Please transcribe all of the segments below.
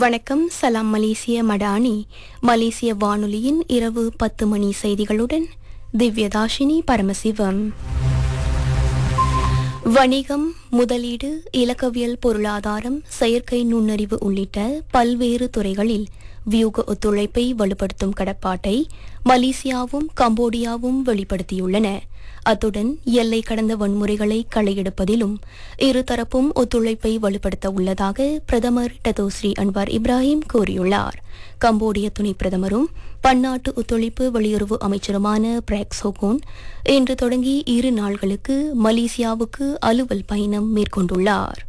வணக்கம் சலாம் மலேசிய மடானி மலேசிய வானொலியின் இரவு பத்து மணி செய்திகளுடன் திவ்யதாஷினி பரமசிவம் வணிகம் முதலீடு இலக்கவியல் பொருளாதாரம் செயற்கை நுண்ணறிவு உள்ளிட்ட பல்வேறு துறைகளில் வியூக ஒத்துழைப்பை வலுப்படுத்தும் கடப்பாட்டை மலேசியாவும் கம்போடியாவும் வெளிப்படுத்தியுள்ளன அத்துடன் எல்லை கடந்த வன்முறைகளை களையெடுப்பதிலும் இருதரப்பும் ஒத்துழைப்பை வலுப்படுத்த உள்ளதாக பிரதமர் டதோஸ்ரீ அன்வார் இப்ராஹிம் கூறியுள்ளார் கம்போடிய துணை பிரதமரும் பன்னாட்டு ஒத்துழைப்பு வெளியுறவு அமைச்சருமான பிராக் சோகோன் இன்று தொடங்கி இரு நாள்களுக்கு மலேசியாவுக்கு அலுவல் பயணம் மேற்கொண்டுள்ளார்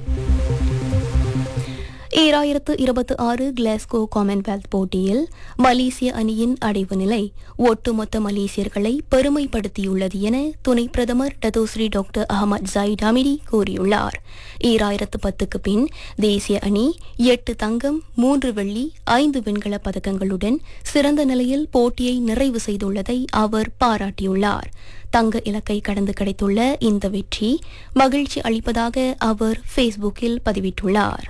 ஈராயிரத்து இருபத்தி ஆறு கிளாஸ்கோ காமன்வெல்த் போட்டியில் மலேசிய அணியின் அடைவு நிலை ஒட்டுமொத்த மலேசியர்களை பெருமைப்படுத்தியுள்ளது என துணை பிரதமர் டதோஸ்ரீ டாக்டர் அகமது ஜாயிட் ஹமிடி கூறியுள்ளார் ஈராயிரத்து பத்துக்கு பின் தேசிய அணி எட்டு தங்கம் மூன்று வெள்ளி ஐந்து வெண்கலப் பதக்கங்களுடன் சிறந்த நிலையில் போட்டியை நிறைவு செய்துள்ளதை அவர் பாராட்டியுள்ளார் தங்க இலக்கை கடந்து கிடைத்துள்ள இந்த வெற்றி மகிழ்ச்சி அளிப்பதாக அவர் ஃபேஸ்புக்கில் பதிவிட்டுள்ளார்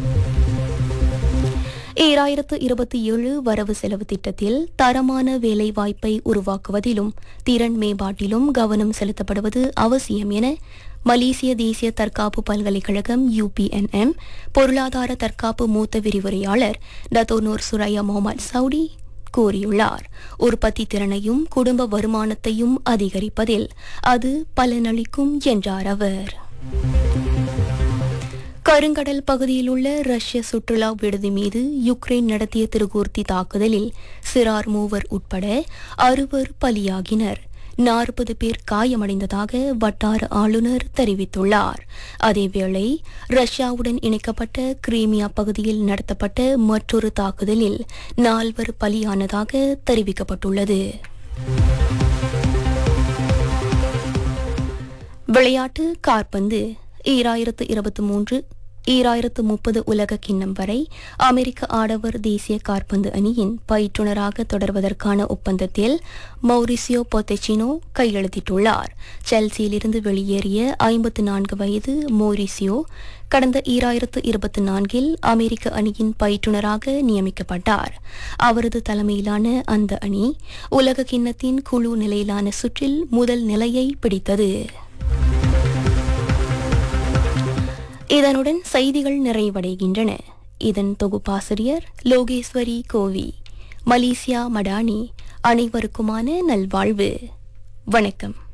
ஈராயிரத்து இருபத்தி ஏழு வரவு செலவு திட்டத்தில் தரமான வேலை வாய்ப்பை உருவாக்குவதிலும் திறன் மேம்பாட்டிலும் கவனம் செலுத்தப்படுவது அவசியம் என மலேசிய தேசிய தற்காப்பு பல்கலைக்கழகம் யுபிஎன்எம் பொருளாதார தற்காப்பு மூத்த விரிவுரையாளர் டத்தோனூர் சுரையா முகமது சவுடி கூறியுள்ளார் உற்பத்தி திறனையும் குடும்ப வருமானத்தையும் அதிகரிப்பதில் அது பலனளிக்கும் என்றார் அவர் கருங்கடல் பகுதியில் உள்ள ரஷ்ய சுற்றுலா விடுதி மீது யுக்ரைன் நடத்திய திருகூர்த்தி தாக்குதலில் சிறார் மூவர் உட்பட அறுவர் பலியாகினர் நாற்பது பேர் காயமடைந்ததாக வட்டார ஆளுநர் தெரிவித்துள்ளார் அதேவேளை ரஷ்யாவுடன் இணைக்கப்பட்ட கிரீமியா பகுதியில் நடத்தப்பட்ட மற்றொரு தாக்குதலில் நால்வர் பலியானதாக தெரிவிக்கப்பட்டுள்ளது விளையாட்டு கார்பந்து ஈராயிரத்து இருபத்தி மூன்று ஈராயிரத்து முப்பது உலக கிண்ணம் வரை அமெரிக்க ஆடவர் தேசிய காற்பந்து அணியின் பயிற்றுனராக தொடர்வதற்கான ஒப்பந்தத்தில் மௌரிசியோ பொத்தெச்சினோ கையெழுத்திட்டுள்ளார் செல்சியிலிருந்து வெளியேறிய ஐம்பத்து நான்கு வயது மௌரிசியோ கடந்த ஈராயிரத்து இருபத்தி நான்கில் அமெரிக்க அணியின் பயிற்றுனராக நியமிக்கப்பட்டார் அவரது தலைமையிலான அந்த அணி உலக கிண்ணத்தின் குழு நிலையிலான சுற்றில் முதல் நிலையை பிடித்தது இதனுடன் செய்திகள் நிறைவடைகின்றன இதன் தொகுப்பாசிரியர் லோகேஸ்வரி கோவி மலேசியா மடானி அனைவருக்குமான நல்வாழ்வு வணக்கம்